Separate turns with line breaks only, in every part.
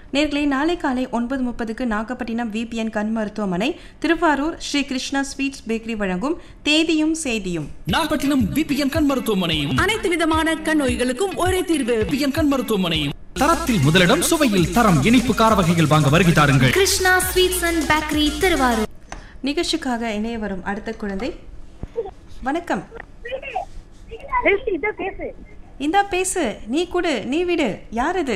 நேர்களை நாளை காலை ஒன்பது முப்பதுக்கு நாகப்பட்டினம் விபிஎன் கண் மருத்துவமனை திருவாரூர் ஸ்ரீ கிருஷ்ணா ஸ்வீட்ஸ் பேக்கரி வழங்கும் தேதியும் செய்தியும்
நாகப்பட்டினம் விபிஎன் கண் மருத்துவமனையும்
அனைத்து விதமான கண் நோய்களுக்கும் ஒரே தீர்வு
விபிஎன் கண் மருத்துவமனையும் தரத்தில் முதலிடம் சுவையில் தரம் இனிப்பு கார வகைகள் வாங்க வருகை தாருங்கள்
Krishna sweets and bakery Thiruvarur
நிகழ்ச்சிக்காக இணைய வரும் அடுத்த குழந்தை வணக்கம் இந்தா பேசு நீ கொடு நீ விடு யார் இது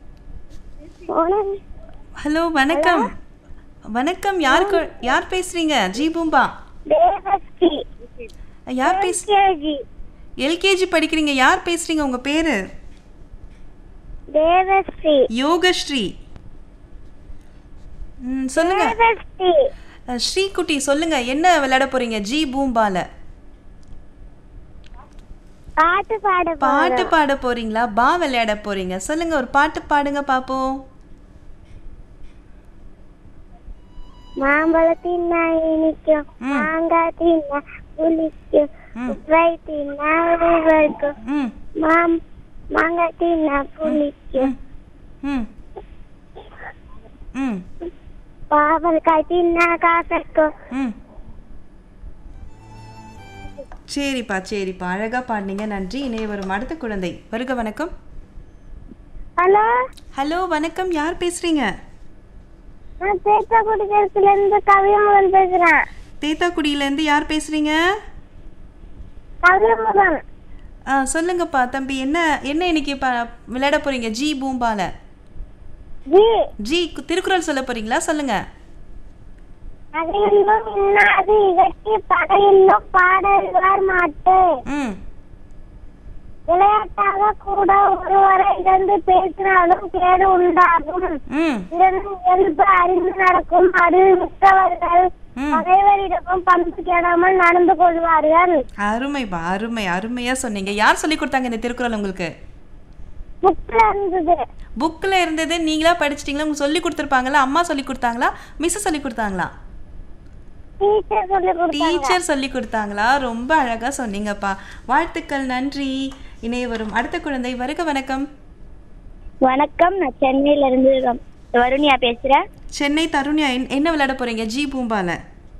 ஹலோ வணக்கம் வணக்கம் யார் கு- யார் பேசுறீங்க ஜி பூம்பா
தேவஸ்ரீ
யார் பேச
கேஜி
எல்கேஜி படிக்கிறீங்க யார் பேசுறீங்க உங்க பேரு
தேவஸ்ரீ
யோகஸ்ரீ ம், சொல்லுங்க
தேவஸ்ரீ
அஹ், ஸ்ரீகுட்டி சொல்லுங்க என்ன விளையாட போறீங்க ஜி பூம்பால
பாட்டு பாட
பாட்டு பாட போறீங்களா பா விளையாட போறீங்க சொல்லுங்க ஒரு பாட்டு பாடுங்க பாப்போம்
மாம்பழத்தின் இனிக்கும்
ம்.
மாங்காய் தின்னா புளிக்கும்
ம்.
உப்பை தின்னா உவர்க்கும்
ம்
மாம் மாங்காய் தின்னா புளிக்கும்
ம் ம்
பாவல்காய் தின்னா காசக்கும்
ம் சரிப்பா சரிப்பா அழகா பாடினீங்க நன்றி இணைய வரும் அடுத்த குழந்தை வருக வணக்கம்
ஹலோ
ஹலோ வணக்கம் யார் பேசுறீங்க
நான் பேத்தக்குடி தெருத்துல இருந்து கவியமுகன் பேசுறேன்
தேத்தாக்குடியில இருந்து யார் பேசுறீங்க
கவியமுகன்
ஆ சொல்லுங்கப்பா தம்பி என்ன என்ன இன்னைக்கு ப விளையாட போறீங்க ஜி பூம்பால
ஜி
ஜி கு- திருக்குறள் சொல்ல போறீங்களா சொல்லுங்க
அதையெல்லாம் இன்னாது இகழ்ச்சி பகையில்லும் பாடல்வார் மாட்டு
ம்
விளையாட்டாக கூட ஒருவரை இழந்து பேசினாலும் கேடு உண்டாகும்
ம்
இதனை இயல்பு அறிந்து நடக்கும் அறிவு மிக்கவர்கள்
ம்.
பகைவரிடமும் பண்பு கெடாமல் நடந்து கொள்வார்கள்
அருமைப்பா அருமை அருமையா சொன்னீங்க யார் சொல்லி கொடுத்தாங்க இந்த திருக்குறள் உங்களுக்கு
புக்ல இருந்தது
புக்கில் இருந்தது நீங்களா படிச்சிட்டீங்களா உங்களுக்கு சொல்லி கொடுத்துருப்பாங்களா அம்மா சொல்லி கொடுத்தாங்களா மிஸ் சொல்லி கொடுத்தாங்களா
டீச்சர் சொல்லி கொடுத்தாங்க
டீச்சர் சொல்லி கொடுத்தாங்களா ரொம்ப அழகா சொன்னீங்கப்பா வாழ்த்துக்கள் நன்றி இணைய வரும் அடுத்த குழந்தை வருக வணக்கம்
வணக்கம் நான் சென்னையில இருந்து வருணியா பேசுறேன்
சென்னை தருண்யா என்ன- என்ன விளையாட போறீங்க ஜி பூம்பால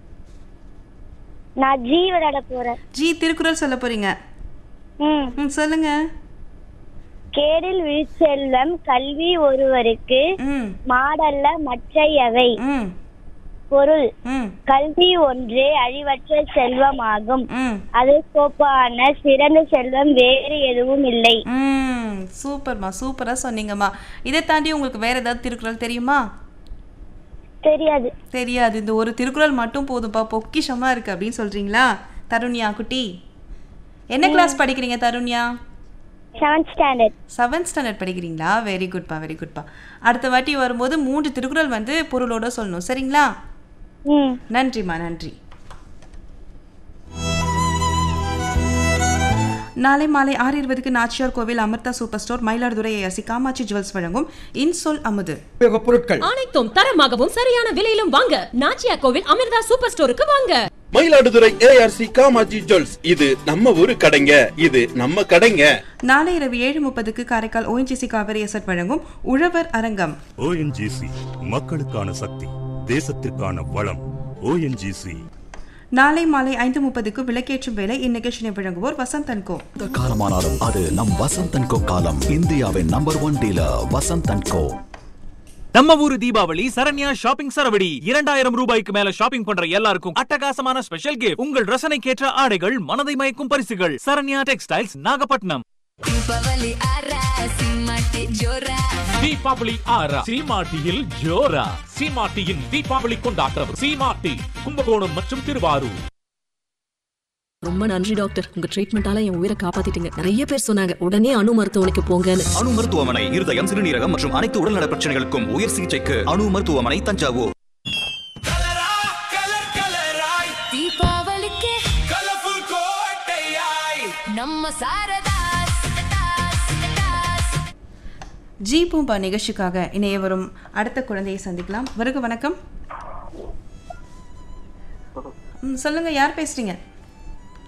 நான் ஜி விளையாட போறேன்
ஜி திருக்குறள் சொல்ல போறீங்க
ம்
ம் சொல்லுங்க
கேடில் விழிச்செல்வம் கல்வி ஒருவருக்கு
ம்
மாடல்ல மற்றையவை
ம்
பொருள்
ம்
கல்வி ஒன்றே அழிவற்ற செல்வமாகும்
ம்
அது கோப்பான சிறந்த செல்வம் வேறு எதுவும் இல்லை
ம் சூப்பர்மா சூப்பரா சொன்னீங்கம்மா இதை தாண்டி உங்களுக்கு வேற ஏதாவது திருக்குறள் தெரியுமா
தெரியாது
தெரியாது இந்த ஒரு திருக்குறள் மட்டும் போதும்ப்பா பொக்கிஷமா இருக்கு அப்படின்னு சொல்றீங்களா தருண்யா குட்டி என்ன கிளாஸ் படிக்கிறீங்க Tharunya
seventh standard
seventh standard படிக்கிறீங்களா வெரி குட்பா வெரி குட்பா அடுத்த வாட்டி வரும்போது மூன்று திருக்குறள் வந்து பொருளோட சொல்லணும் சரிங்களா
ம்
நன்றிம்மா நன்றி நாளை மாலை ஆறு இருபதுக்கு Nachiyar Kovil Amirtha super store Mayiladuthurai A S C Kamatchi jewels வழங்கும் இன்சொல் அமுது
உபயோகப் பொருட்கள்
அனைத்தும் தரமாகவும் சரியான விலையிலும் வாங்க நாச்சியா கோவில் அமிர்தா சூப்பர் ஸ்டோருக்கு வாங்க
மயிலாடுதுறை ஏஆர்சி காமாஜி ஜுவல்ஸ் இது நம்ம ஊரு கடைங்க இது நம்ம கடைங்க
நாளை இரவு ஏழு முப்பதுக்கு காரைக்கால் ஓஎன்ஜிசி காவிரி எசட் வழங்கும் உழவர் அரங்கம்
ஓஎன்ஜிசி மக்களுக்கான சக்தி தேசத்திற்கான வளம் ஓஎன்ஜிசி
நாளை மாலை ஐந்து முப்பதுக்கு விளக்கேற்றும் வேலை இந்நிகழ்ச்சியை வழங்குவோர் வசந்தன் கோ
எந்த காலமானாலும் அது நம் வசந்தன் கோ காலம் இந்தியாவின் number one dealer Vasanthan co
நம்ம ஊரு தீபாவளி சரண்யா ஷாப்பிங் சரவடி இரண்டாயிரம் ரூபாய்க்கு மேல ஷாப்பிங் பண்ற எல்லாருக்கும் அட்டகாசமான ஸ்பெஷல் கிஃப்ட் உங்கள் ரசனைக்கேற்ற ஆடைகள் மனதை மயக்கும் பரிசுகள் சரண்யா டெக்ஸ்டைல்ஸ் நாகப்பட்டினம்
தீபாவளி ஆறா சீமாட்டியில் ஜோரா சீமாட்டியின் தீபாவளி கொண்டாட்டம் சீமாட்டி கும்பகோணம் மற்றும் திருவாரூர்
ரொம்ப நன்றி டாக்டர் உங்க ட்ரீட்மெண்டால என் உயிரை காப்பாத்திட்டீங்க நிறைய பேர் சொன்னாங்க உடனே அணு மருத்துவமனைக்கு போங்கன்னு
அணு மருத்துவமனை இருதயம் சிறுநீரகம் மற்றும் அனைத்து உடல்நல பிரச்சனைகளுக்கும் உயர் சிகிச்சைக்கு அணு மருத்துவமனை தஞ்சாவூர்
தீபாவளிக்கு நம்ம சாரதாஸ்
ஜி பூம்பா நிகழ்ச்சிக்காக இணைய வரும் அடுத்த குழந்தையை சந்திக்கலாம் வருக வணக்கம் ம், சொல்லுங்க யார் பேசுறீங்க